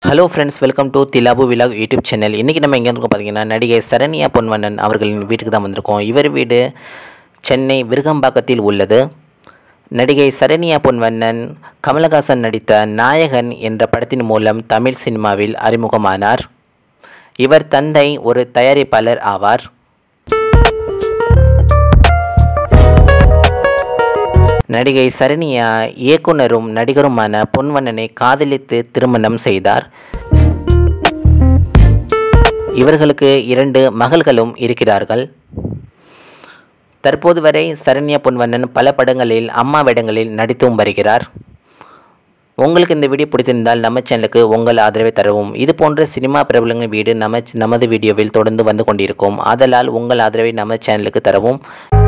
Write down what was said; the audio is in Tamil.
ஹலோ ஃப்ரெண்ட்ஸ் வெல்கம் டு திலாபு விலாக் யூடியூப் சேனல் இன்றைக்கி நம்ம எங்கே இருக்கோம் பார்த்தீங்கன்னா நடிகை சரண்யா பொன்வண்ணன் அவர்களின் வீட்டுக்கு தான் வந்திருக்கோம் இவர் வீடு சென்னை விருகம்பாக்கத்தில் உள்ளது நடிகை சரண்யா பொன்வண்ணன் கமலஹாசன் நடித்த நாயகன் என்ற படத்தின் மூலம் தமிழ் சினிமாவில் அறிமுகமானார் இவர் தந்தை ஒரு தயாரிப்பாளர் ஆவார் நடிகை சரண்யா இயக்குனரும் நடிகருமான பொன்வண்ணனை காதலித்து திருமணம் செய்தார் இவர்களுக்கு இரண்டு மகள்களும் இருக்கிறார்கள் தற்போது வரை சரண்யா பொன்வண்ணன் பல படங்களில் அம்மா வேடங்களில் நடித்தும் வருகிறார் உங்களுக்கு இந்த வீடியோ பிடித்திருந்தால் நம்ம சேனலுக்கு உங்கள் ஆதரவை தரவும் இது போன்ற சினிமா பிரபலங்கள் வீடு நம்ம நமது வீடியோவில் தொடர்ந்து வந்து கொண்டிருக்கும் ஆதலால் உங்கள் ஆதரவை நம்ம சேனலுக்கு தரவும்